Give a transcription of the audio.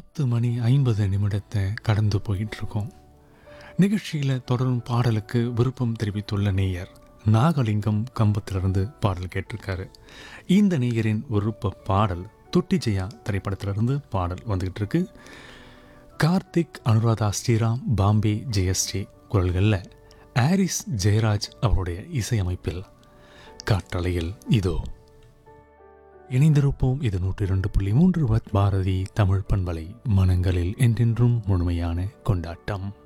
பத்து மணி ஐம்பது நிமிடத்தை கடந்து போயிட்டு இருக்கோம் நிகழ்ச்சியில் தொடரும் பாடலுக்கு விருப்பம் தெரிவித்துள்ள நேயர் நாகலிங்கம் கம்பத்திலிருந்து பாடல் கேட்டிருக்காரு இந்த நேயரின் விருப்ப பாடல் துட்டி ஜெயா திரைப்படத்திலிருந்து பாடல் வந்துகிட்டு இருக்கு கார்த்திக் அனுராதா ஸ்ரீராம் பாம்பே ஜெயஸ்ரீ குரல்களில் ஆரிஸ் ஜெயராஜ் அவருடைய இசையமைப்பில் காற்றலையில் இதோ இணைந்திருப்போம் இது நூற்றி இரண்டு புள்ளி மூன்று வத் பாரதி தமிழ் பண்பலை மனங்களில் என்றென்றும் முழுமையான கொண்டாட்டம்